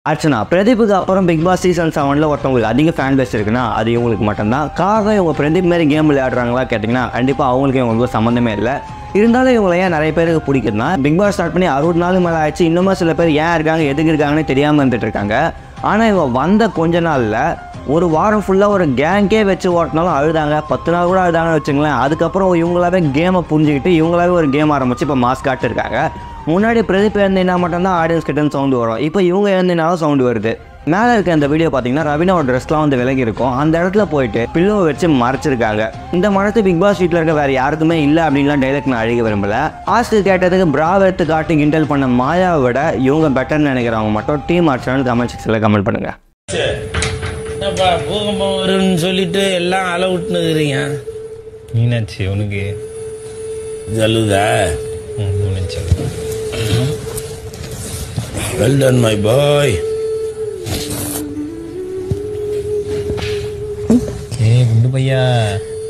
அர்ச்சனா பிரதீப்புக்கு அப்புறம் big Boss season செவனில் ஒருத்தவங்களுக்கு அதிக ஃபேன் பேஸ் இருக்குன்னா அது இவங்களுக்கு மட்டும்தான் காரணம் இவங்க பிரதீப் மாரி கேம் விளையாடுறாங்களா கேட்டிங்கன்னா கண்டிப்பாக அவங்களுக்கு இவங்களுக்கு சம்மந்தமே இல்லை இருந்தாலும் இவங்களை ஏன் நிறைய பேருக்கு பிடிக்குதுன்னா பிக் பாஸ் ஸ்டார்ட் பண்ணி அறுபது நாளுக்கு மேலே ஆயிடுச்சு இன்னுமா சில பேர் ஏன் இருக்காங்க எதுக்கு இருக்காங்கன்னு தெரியாமல் இருந்துட்டு இருக்காங்க ஆனால் இவங்க வந்த கொஞ்ச நாளில் ஒரு வாரம் ஃபுல்லாக ஒரு கேங்கே வச்சு ஓட்டினாலும் அழுதாங்க பத்து நாள் கூட அழுதாங்கன்னு வச்சுங்களேன் அதுக்கப்புறம் இவங்களாவே கேமை புரிஞ்சுக்கிட்டு இவங்களாவே ஒரு கேம் ஆரம்பிச்சு இப்போ மாஸ்க் காட்டு இருக்காங்க முன்னாடி பிரதீப் எழுந்தினா மட்டும்தான் ஆடியன்ஸ் கிட்ட சவுண்டு வரும் இப்போ இவங்க எழுந்தினாலும் சவுண்டு வருது மேலே இருக்க இந்த வீடியோ பார்த்தீங்கன்னா ரவினாவோட ட்ரெஸ்லாம் வந்து விலகி இருக்கும் அந்த இடத்துல போயிட்டு பில்லோவை வச்சு மறைச்சிருக்காங்க இந்த மரத்து பிக் பாஸ் வீட்டில் இருக்க வேறு யாருக்குமே இல்லை அப்படின்லாம் டைலாக் நான் அழிக்க விரும்பல ஆஸ்க்கு கேட்டதுக்கு பிராவ் எடுத்து காட்டி கிண்டல் பண்ண மாயாவை விட இவங்க பெட்டர்னு நினைக்கிறவங்க மட்டும் டீம் ஆட்சியானு கமெண்ட் செக்ஷனில் கமெண்ட் பண்ணுங்கள் என்னப்பா பூகம்பம் வரும்னு சொல்லிட்டு எல்லாம் அலை விட்டுனுக்குறீங்க மீனாட்சி உனக்கு ஜல்லுதா ம், Meenakshi well done my boy ஏய் குண்டு பையா